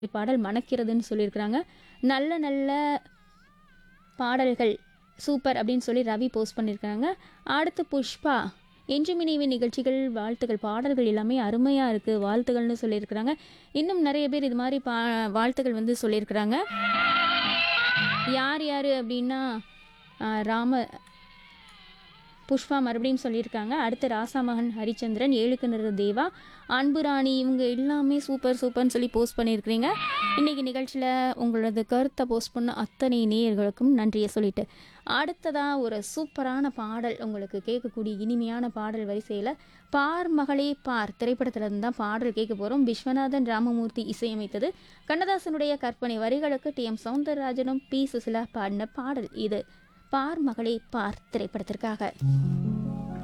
பாடல் மணக்கிறதுன்னு சொல்லியிருக்கிறாங்க நல்ல நல்ல பாடல்கள் சூப்பர் அப்படின்னு சொல்லி ரவி போஸ்ட் பண்ணியிருக்காங்க அடுத்து புஷ்பா என்று மினிவி நிகழ்ச்சிகள் வாழ்த்துக்கள் பாடல்கள் எல்லாமே அருமையாக இருக்குது வாழ்த்துக்கள்னு சொல்லியிருக்கிறாங்க இன்னும் நிறைய பேர் இது மாதிரி பா வாழ்த்துக்கள் வந்து சொல்லியிருக்கிறாங்க யார் யார் அப்படின்னா ஆ, ராம புஷ்பா மறுபடியும் சொல்லியிருக்காங்க அடுத்து ராசாமகன் ஹரிச்சந்திரன் ஏழுக்கு நிற தேவா அன்புராணி இவங்க எல்லாமே சூப்பர் சூப்பர்னு சொல்லி போஸ்ட் பண்ணியிருக்கிறீங்க இன்றைக்கி நிகழ்ச்சியில் உங்களது கருத்தை போஸ்ட் பண்ண அத்தனை நேயர்களுக்கும் நன்றியை சொல்லிட்டு அடுத்ததாக ஒரு சூப்பரான பாடல் உங்களுக்கு கேட்கக்கூடிய இனிமையான பாடல் வரிசையில் பார் மகளே பார் திரைப்படத்துல இருந்து தான் பாடல் கேட்க போகிறோம் விஸ்வநாதன் ராமமூர்த்தி இசையமைத்தது கண்ணதாசனுடைய கற்பனை வரிகளுக்கு டி எம் சௌந்தரராஜனும் பி சுசிலா பாடின பாடல் இது பார் மகளே பார் திரைப்படத்திற்காக